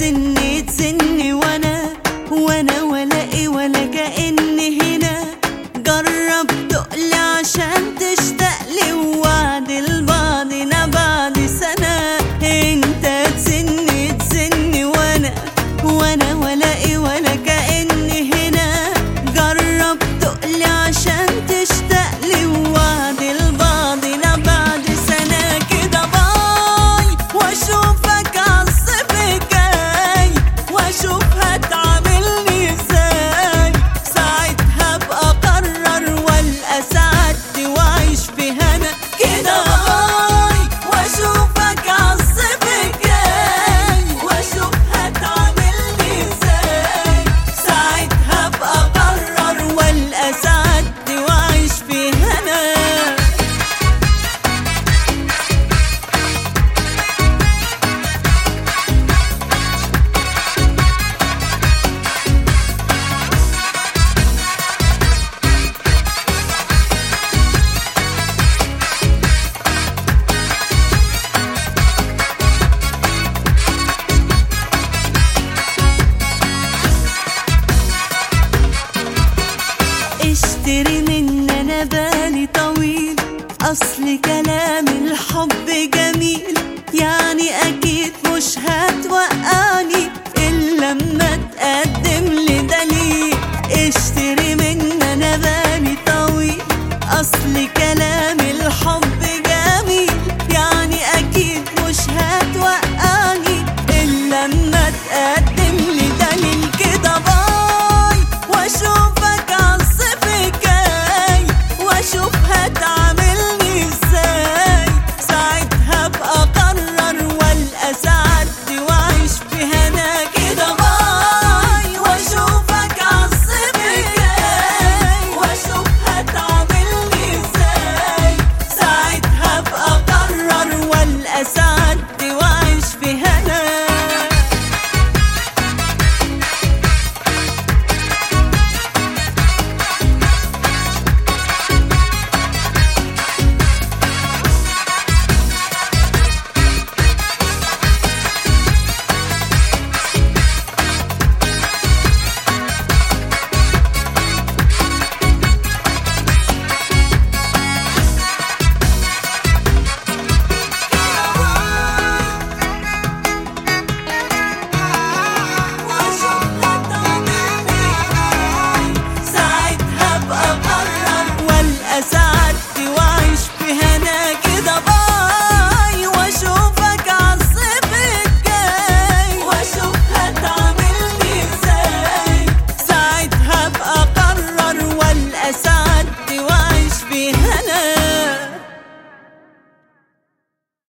تسني تسني وانا وانا ولا ايه ولا كأني هنا جرب تقلي عشان تشتاق لي ووعد لبعضنا بعد سنة انت تسني تسني وانا وانا ولا ايه ولا كأني هنا جرب تقلي عشان تشتاق لي ووعد لبعضنا بعد سنة كده باي واشوفك عالصيف الجاي واشوف هتعاملني ازاي ساعتها ابقى اقرر والقى سعادتي واعيش في هنا كده باي واشوفك عالصيف الجاي واشوف هتعاملني ازاي ساعتها ابقى اقرر والقى سعادتي واعيش في هنا اشتري مني انا بالي طويل اصل كان